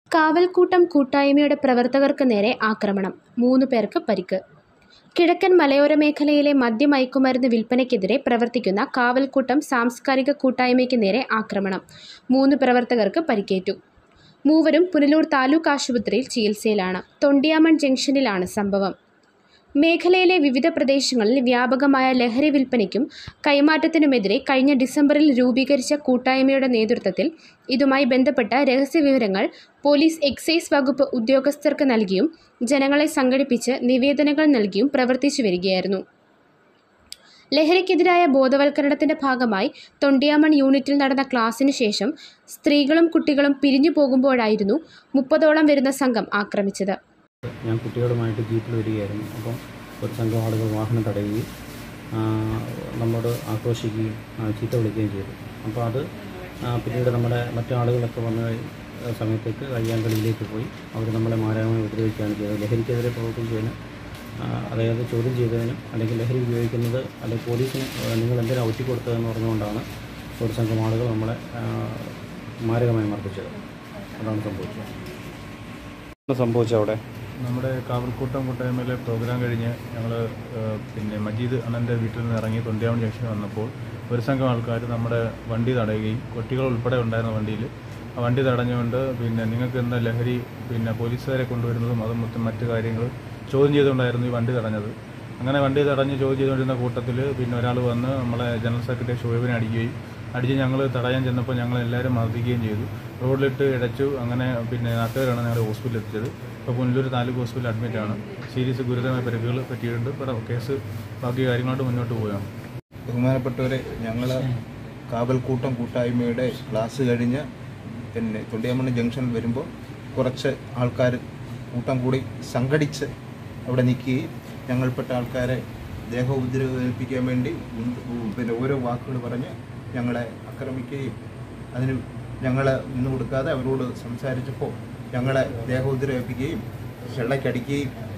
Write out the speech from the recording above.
കാവൽക്കൂട്ടം കൂട്ടായ്മയുടെ പ്രവർത്തകർക്ക് നേരെ ആക്രമണം മൂന്ന് പേർക്ക് പരിക്ക് കിഴക്കൻ മലയോര മേഖലയിലെ മദ്യമയക്കുമരുന്ന് വിൽപ്പനയ്ക്കെതിരെ പ്രവർത്തിക്കുന്ന കാവൽക്കൂട്ടം സാംസ്കാരിക കൂട്ടായ്മയ്ക്ക് നേരെ ആക്രമണം മൂന്ന് പ്രവർത്തകർക്ക് പരിക്കേറ്റു മൂവരും പുനലൂർ താലൂക്ക് ആശുപത്രിയിൽ ചികിത്സയിലാണ് തൊണ്ടിയാമൺ ജംഗ്ഷനിലാണ് സംഭവം മേഖലയിലെ വിവിധ പ്രദേശങ്ങളിൽ വ്യാപകമായ ലഹരി വിൽപ്പനയ്ക്കും കൈമാറ്റത്തിനുമെതിരെ കഴിഞ്ഞ ഡിസംബറിൽ രൂപീകരിച്ച കൂട്ടായ്മയുടെ നേതൃത്വത്തിൽ ഇതുമായി ബന്ധപ്പെട്ട രഹസ്യവിവരങ്ങൾ പോലീസ് എക്സൈസ് വകുപ്പ് ഉദ്യോഗസ്ഥർക്ക് നൽകിയും ജനങ്ങളെ സംഘടിപ്പിച്ച് നിവേദനങ്ങൾ നൽകിയും പ്രവർത്തിച്ചു വരികയായിരുന്നു ലഹരിക്കെതിരായ ബോധവൽക്കരണത്തിന്റെ ഭാഗമായി തൊണ്ടിയാമൺ യൂണിറ്റിൽ നടന്ന ക്ലാസ്സിനു ശേഷം സ്ത്രീകളും കുട്ടികളും പിരിഞ്ഞു പോകുമ്പോഴായിരുന്നു മുപ്പതോളം വരുന്ന സംഘം ആക്രമിച്ചത് ഞാൻ കുട്ടികളുമായിട്ട് ജീപ്പിൽ വരികയായിരുന്നു അപ്പം ഒരു സംഘം ആളുകൾ വാഹനം തടയുകയും ആ, നമ്മോട് ആക്രോശിക്കുകയും ആ, ചീത്ത വിളിക്കുകയും ചെയ്തു അപ്പോൾ അത് ആ, പിന്നീട് നമ്മുടെ മറ്റു ആളുകളൊക്കെ വന്ന കഴി- സമയത്തേക്ക് കയ്യാങ്കളിയിലേക്ക് പോയി അവർ നമ്മളെ മാരകമായി ഉപദ്രവിക്കുകയാണ് ചെയ്തത് ലഹരിക്കെതിരെ പ്രവർത്തിച്ചതിന് ആ, അതായത് ചോദ്യം ചെയ്തതിനും അല്ലെങ്കിൽ ലഹരി ഉപയോഗിക്കുന്നത് അല്ലെങ്കിൽ പോലീസിന് ആ, നിങ്ങൾ എന്തിനാ ഒറ്റിക്കൊടുത്തതെന്ന് പറഞ്ഞുകൊണ്ടാണ് ഒരു സംഘം ആളുകൾ നമ്മളെ ആ, മാരകമായി മർദ്ദിച്ചത് അതാണ് സംഭവിച്ചത് എന്താണ് സംഭവിച്ചത് അവിടെ നമ്മുടെ കാവൽക്കൂട്ടം കൂട്ടായ്മയിലെ പ്രോഗ്രാം കഴിഞ്ഞ് ഞങ്ങൾ പിന്നെ മജീദ് അണ്ണൻ്റെ വീട്ടിൽ നിന്ന് ഇറങ്ങി തൊണ്ടിയാവൺ ജംഗ്ഷനിൽ വന്നപ്പോൾ ഒരു സംഘം ആൾക്കാർ നമ്മുടെ വണ്ടി തടയുകയും കുട്ടികൾ ഉൾപ്പെടെ ഉണ്ടായിരുന്ന വണ്ടിയിൽ ആ വണ്ടി തടഞ്ഞുകൊണ്ട് പിന്നെ നിങ്ങൾക്ക് എന്താ ലഹരി പിന്നെ പോലീസുകാരെ കൊണ്ടുവരുന്നതും അതും മറ്റും മറ്റു കാര്യങ്ങൾ ചോദ്യം ചെയ്തുകൊണ്ടായിരുന്നു ഈ വണ്ടി തടഞ്ഞത് അങ്ങനെ വണ്ടി തടഞ്ഞ് ചോദ്യം ചെയ്തുകൊണ്ടിരുന്ന കൂട്ടത്തിൽ പിന്നെ ഒരാൾ വന്ന് നമ്മളെ ജനറൽ സെക്രട്ടറി ഷോയിബിനെ അടിക്കുകയും അടിച്ച് ഞങ്ങൾ തടയാൻ ചെന്നപ്പോൾ ഞങ്ങൾ എല്ലാവരും മർദ്ദിക്കുകയും ചെയ്തു റോഡിലിട്ട് ഇടച്ചു അങ്ങനെ പിന്നെ നാട്ടുകാരാണ് ഞങ്ങൾ ഹോസ്പിറ്റലിൽ എത്തിച്ചത് ഇപ്പോൾ പുനലൂർ താലൂക്ക് ഹോസ്പിറ്റലിൽ അഡ്മിറ്റാണ് സീരിയസ് ഗുരുതരമായ പരിക്കുകൾ പറ്റിയിട്ടുണ്ട് ഇവിടെ കേസ് ബാക്കി കാര്യങ്ങളായിട്ട് മുന്നോട്ട് പോവുകയാണ് ബഹുമാനപ്പെട്ടവരെ ഞങ്ങൾ കാവൽക്കൂട്ടം കൂട്ടായ്മയുടെ ക്ലാസ് കഴിഞ്ഞ് പിന്നെ തൊണ്ടിയാമണ്ണ ജംഗ്ഷനിൽ വരുമ്പോൾ കുറച്ച് ആൾക്കാർ കൂട്ടം കൂടി സംഘടിച്ച് അവിടെ നിൽക്കുകയും ഞങ്ങൾപ്പെട്ട ആൾക്കാരെ ദേഹോപദ്രവിപ്പിക്കാൻ വേണ്ടി ഉന്ത് ഉ- പിന്നെ ഓരോ വാക്കുകൾ പറഞ്ഞ് ഞങ്ങളെ ആക്രമിക്കുകയും അതിന് ഞങ്ങൾ നിന്ന് കൊടുക്കാതെ അവരോട് സംസാരിച്ചപ്പോൾ ഞങ്ങളെ ദേഹോപദ്രവിപ്പിക്കുകയും ചെള്ളക്കടിക്കുകയും